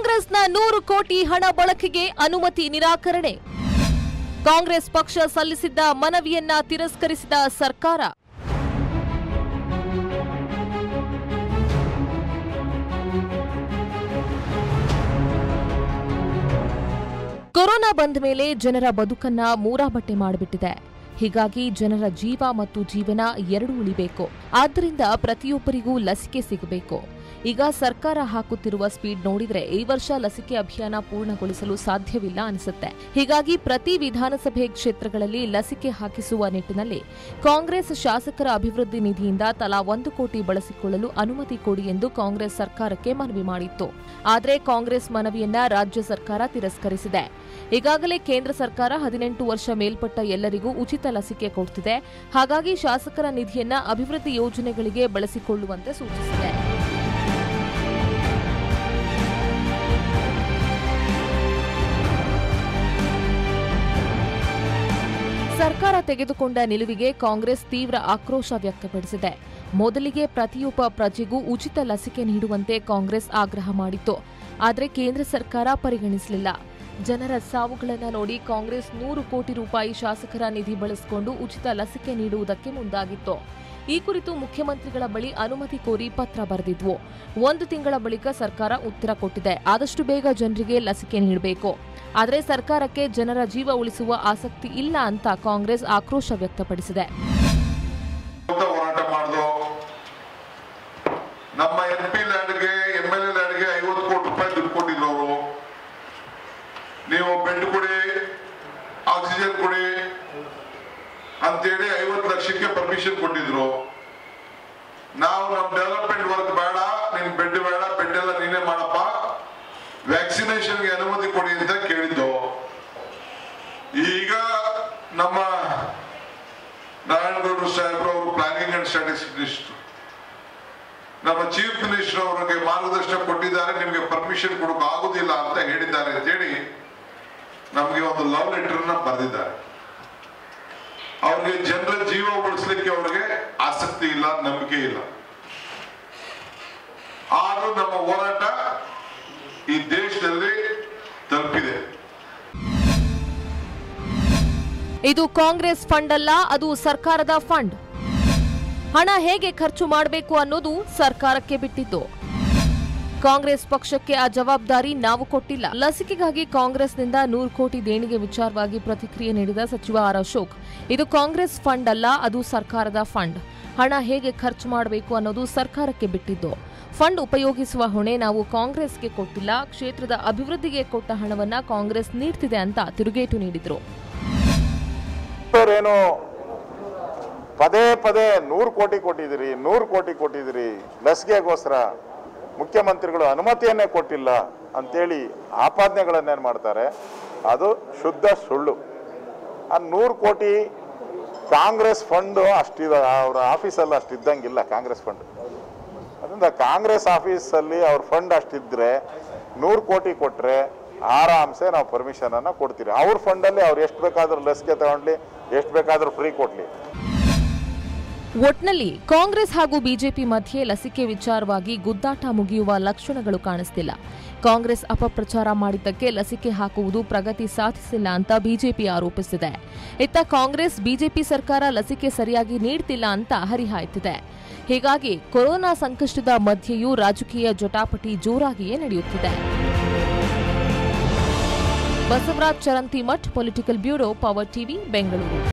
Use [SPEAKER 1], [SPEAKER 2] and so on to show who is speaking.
[SPEAKER 1] ಕಾಂಗ್ರೆಸ್ನ ನೂರು ಕೋಟಿ ಹಣ ಬಳಕೆಗೆ ಅನುಮತಿ ನಿರಾಕರಣೆ ಕಾಂಗ್ರೆಸ್ ಪಕ್ಷ ಸಲ್ಲಿಸಿದ್ದ ಮನವಿಯನ್ನ ತಿರಸ್ಕರಿಸಿದ ಸರ್ಕಾರ ಕೊರೋನಾ ಬಂದ ಮೇಲೆ ಜನರ ಬದುಕನ್ನ ಮೂರಾಬಟ್ಟೆ ಮಾಡಿಬಿಟ್ಟಿದೆ ಹೀಗಾಗಿ ಜನರ ಜೀವ ಮತ್ತು ಜೀವನ ಎರಡೂ ಉಳಿಬೇಕು ಆದ್ದರಿಂದ ಪ್ರತಿಯೊಬ್ಬರಿಗೂ ಲಸಿಕೆ ಸಿಗಬೇಕು ಈಗ ಸರ್ಕಾರ ಹಾಕುತ್ತಿರುವ ಸ್ಪೀಡ್ ನೋಡಿದ್ರೆ ಈ ವರ್ಷ ಲಸಿಕೆ ಅಭಿಯಾನ ಪೂರ್ಣಗೊಳಿಸಲು ಸಾಧ್ಯವಿಲ್ಲ ಅನಿಸುತ್ತೆ ಹೀಗಾಗಿ ಪ್ರತಿ ವಿಧಾನಸಭೆ ಕ್ಷೇತ್ರಗಳಲ್ಲಿ ಲಸಿಕೆ ಹಾಕಿಸುವ ನಿಟ್ಟಿನಲ್ಲಿ ಕಾಂಗ್ರೆಸ್ ಶಾಸಕರ ಅಭಿವೃದ್ಧಿ ನಿಧಿಯಿಂದ ತಲಾ ಒಂದು ಕೋಟಿ ಬಳಸಿಕೊಳ್ಳಲು ಅನುಮತಿ ಕೊಡಿ ಎಂದು ಕಾಂಗ್ರೆಸ್ ಸರ್ಕಾರಕ್ಕೆ ಮನವಿ ಮಾಡಿತ್ತು ಆದರೆ ಕಾಂಗ್ರೆಸ್ ಮನವಿಯನ್ನ ರಾಜ್ಯ ಸರ್ಕಾರ ತಿರಸ್ಕರಿಸಿದೆ ಈಗಾಗಲೇ ಕೇಂದ್ರ ಸರ್ಕಾರ ಹದಿನೆಂಟು ವರ್ಷ ಮೇಲ್ಪಟ್ಟ ಎಲ್ಲರಿಗೂ ಉಚಿತ ಲಸಿಕೆ ಕೊಡ್ತಿದೆ ಹಾಗಾಗಿ ಶಾಸಕರ ನಿಧಿಯನ್ನ ಅಭಿವೃದ್ಧಿ ಯೋಜನೆಗಳಿಗೆ ಬಳಸಿಕೊಳ್ಳುವಂತೆ ಸೂಚಿಸಿದೆ ಸರ್ಕಾರ ತೆಗೆದುಕೊಂಡ ನಿಲುವಿಗೆ ಕಾಂಗ್ರೆಸ್ ತೀವ್ರ ಆಕ್ರೋಶ ವ್ಯಕ್ತಪಡಿಸಿದೆ ಮೊದಲಿಗೆ ಪ್ರತಿಯೊಬ್ಬ ಪ್ರಜೆಗೂ ಉಚಿತ ಲಸಿಕೆ ನೀಡುವಂತೆ ಕಾಂಗ್ರೆಸ್ ಆಗ್ರಹ ಮಾಡಿತ್ತು ಆದರೆ ಕೇಂದ್ರ ಸರ್ಕಾರ ಪರಿಗಣಿಸಲಿಲ್ಲ ಜನರ ಸಾವುಗಳನ್ನು ನೋಡಿ ಕಾಂಗ್ರೆಸ್ ನೂರು ಕೋಟಿ ರೂಪಾಯಿ ಶಾಸಕರ ನಿಧಿ ಬಳಸಿಕೊಂಡು ಉಚಿತ ಲಸಿಕೆ ನೀಡುವುದಕ್ಕೆ ಮುಂದಾಗಿತ್ತು ಈ ಕುರಿತು ಮುಖ್ಯಮಂತ್ರಿಗಳ ಬಳಿ ಅನುಮತಿ ಕೋರಿ ಪತ್ರ ಬರೆದಿದ್ವು ಒಂದು ತಿಂಗಳ ಬಳಿಕ ಸರ್ಕಾರ ಉತ್ತರ ಕೊಟ್ಟಿದೆ ಆದಷ್ಟು ಬೇಗ ಜನರಿಗೆ ಲಸಿಕೆ ನೀಡಬೇಕು ಆದರೆ ಸರ್ಕಾರಕ್ಕೆ ಜನರ ಜೀವ ಉಳಿಸುವ ಆಸಕ್ತಿ ಇಲ್ಲ ಅಂತ ಕಾಂಗ್ರೆಸ್ ಆಕ್ರೋಶ ವ್ಯಕ್ತಪಡಿಸಿದೆ
[SPEAKER 2] ಅಂತ ಹೋರಾಟ ಮಾಡ್ದು ನಮ್ಮ ಎಂ ಪಿ ಲ್ಯಾಂಡ್ಗೆ ಎಂ ಎಲ್ ಎ ಲ್ಯಾಂಡ್ಗೆ ಐವತ್ತು ಕೋಟಿ ರೂಪಾಯಿ ದುಡ್ಡು ಕೊಟ್ಟಿದ್ರು ಅವರು ನೀವು ಬೆಡ್ ಕೊಡಿ ಆಕ್ಸಿಜನ್ ಕೊಡಿ ಅಂತೇಳಿ ಐವತ್ತು ಲಕ್ಷಕ್ಕೆ ಪರ್ಮಿಷನ್ ಕೊಟ್ಟಿದ್ರು ನಾವು ನಮ್ ಡೆವಲಪ್ಮೆಂಟ್ ವರ್ಕ್ ಬೇಡ ನಿನ್ ಬೆಡ್ ಬೇಡ ಬೆಡ್ ಎಲ್ಲ ನೀನೇ ಮಾಡಪ್ಪ ವ್ಯಾಕ್ಸಿನೇಷನ್ಗೆ ಅನುಮತಿ ಕೊಡಿ ಅಂತ ಕೇಳಿದ್ದು ಈಗ ನಮ್ಮ ನಾರಾಯಣಗೌಡರು ಸಾಹೇಬ್ರು ಅವರು ಪ್ಲಾನಿಂಗ್ ಅಂಡ್ ಸ್ಟ್ಯಾಟಿಸ್ಟಿಕ್ಸ್ ನಮ್ಮ ಚೀಫ್ ಮಿನಿಸ್ಟರ್ ಅವರಿಗೆ ಮಾರ್ಗದರ್ಶನ ಕೊಟ್ಟಿದ್ದಾರೆ ನಿಮಗೆ ಪರ್ಮಿಷನ್ ಕೊಡೋಕೆ ಆಗುದಿಲ್ಲ ಅಂತ ಹೇಳಿದ್ದಾರೆ ಅಂತ ಹೇಳಿ ನಮಗೆ ಒಂದು ಲವ್ ಲೆಟರ್ ನ ಬರೆದಿದ್ದಾರೆ ಅವ್ರಿಗೆ ಜನರ ಜೀವ ಉಳಿಸ್ಲಿಕ್ಕೆ ಅವ್ರಿಗೆ ಆಸಕ್ತಿ ಇಲ್ಲ ನಂಬಿಕೆ ಇಲ್ಲ ಆದ್ರೂ ನಮ್ಮ ಹೋರಾಟ ಈ ದೇಶದಲ್ಲಿ ತಲುಪಿದೆ
[SPEAKER 1] ಇದು ಕಾಂಗ್ರೆಸ್ ಫಂಡ್ ಅಲ್ಲ ಅದು ಸರ್ಕಾರದ ಫಂಡ್ ಹಣ ಹೇಗೆ ಖರ್ಚು ಮಾಡಬೇಕು ಅನ್ನೋದು ಸರ್ಕಾರಕ್ಕೆ ಬಿಟ್ಟಿದ್ದು ಕಾಂಗ್ರೆಸ್ ಪಕ್ಷಕ್ಕೆ ಆ ಜವಾಬ್ದಾರಿ ನಾವು ಕೊಟ್ಟಿಲ್ಲ ಲಸಿಕೆಗಾಗಿ ಕಾಂಗ್ರೆಸ್ನಿಂದ ನೂರು ಕೋಟಿ ದೇಣಿಗೆ ವಿಚಾರವಾಗಿ ಪ್ರತಿಕ್ರಿಯೆ ನೀಡಿದ ಸಚಿವ ಆರ್ ಅಶೋಕ್ ಇದು ಕಾಂಗ್ರೆಸ್ ಫಂಡ್ ಅಲ್ಲ ಅದು ಸರ್ಕಾರದ ಫಂಡ್ ಹಣ ಹೇಗೆ ಖರ್ಚು ಮಾಡಬೇಕು ಅನ್ನೋದು ಸರ್ಕಾರಕ್ಕೆ ಬಿಟ್ಟಿದ್ದು ಫಂಡ್ ಉಪಯೋಗಿಸುವ ಹೊಣೆ ನಾವು ಕಾಂಗ್ರೆಸ್ಗೆ ಕೊಟ್ಟಿಲ್ಲ ಕ್ಷೇತ್ರದ ಅಭಿವೃದ್ಧಿಗೆ ಕೊಟ್ಟ ಹಣವನ್ನ ಕಾಂಗ್ರೆಸ್ ನೀಡ್ತಿದೆ ಅಂತ ತಿರುಗೇಟು ನೀಡಿದ್ರು
[SPEAKER 3] ಏನು ಪದೇ ಪದೇ ನೂರು ಕೋಟಿ ಕೊಟ್ಟಿದ್ದೀರಿ ನೂರು ಕೋಟಿ ಕೊಟ್ಟಿದ್ದೀರಿ ಲಸಿಕೆಗೋಸ್ಕರ ಮುಖ್ಯಮಂತ್ರಿಗಳು ಅನುಮತಿಯನ್ನೇ ಕೊಟ್ಟಿಲ್ಲ ಅಂತೇಳಿ ಆಪಾದನೆಗಳನ್ನೇನು ಮಾಡ್ತಾರೆ ಅದು ಶುದ್ಧ ಸುಳ್ಳು ಆ ನೂರು ಕೋಟಿ ಕಾಂಗ್ರೆಸ್ ಫಂಡು ಅಷ್ಟಿದ ಅವರ ಆಫೀಸಲ್ಲಿ ಅಷ್ಟಿದ್ದಂಗಿಲ್ಲ ಕಾಂಗ್ರೆಸ್ ಫಂಡ್ ಅದರಿಂದ ಕಾಂಗ್ರೆಸ್ ಆಫೀಸಲ್ಲಿ ಅವ್ರ ಫಂಡ್ ಅಷ್ಟಿದ್ರೆ ನೂರು ಕೋಟಿ ಕೊಟ್ಟರೆ ಆರಾಮ್ಸೆ ನಾವು ಪರ್ಮಿಷನನ್ನು ಕೊಡ್ತೀವಿ ಅವ್ರ ಫಂಡಲ್ಲಿ ಅವ್ರು ಎಷ್ಟು ಬೇಕಾದ್ರೂ ಲಸಿಕೆ ತಗೊಂಡ್ಲಿ ಎಷ್ಟು ಬೇಕಾದ್ರೂ ಫ್ರೀ ಕೊಡಲಿ
[SPEAKER 1] ಒಟ್ನಲ್ಲಿ ಕಾಂಗ್ರೆಸ್ ಹಾಗೂ ಬಿಜೆಪಿ ಮಧ್ಯೆ ಲಸಿಕೆ ವಿಚಾರವಾಗಿ ಗುದ್ದಾಟ ಮುಗಿಯುವ ಲಕ್ಷಣಗಳು ಕಾಣಿಸ್ತಿಲ್ಲ ಕಾಂಗ್ರೆಸ್ ಅಪಪ್ರಚಾರ ಮಾಡಿದ್ದಕ್ಕೆ ಲಸಿಕೆ ಹಾಕುವುದು ಪ್ರಗತಿ ಸಾಧಿಸಿಲ್ಲ ಅಂತ ಬಿಜೆಪಿ ಆರೋಪಿಸಿದೆ ಇತ್ತ ಕಾಂಗ್ರೆಸ್ ಬಿಜೆಪಿ ಸರ್ಕಾರ ಲಸಿಕೆ ಸರಿಯಾಗಿ ನೀಡ್ತಿಲ್ಲ ಅಂತ ಹರಿಹಾಯ್ತಿದೆ ಹೀಗಾಗಿ ಕೊರೋನಾ ಸಂಕಷ್ಟದ ಮಧ್ಯೆಯೂ ರಾಜಕೀಯ ಜಟಾಪಟಿ ಜೋರಾಗಿಯೇ ನಡೆಯುತ್ತಿದೆ Basavaraj Charantimath political bureau power TV Bengaluru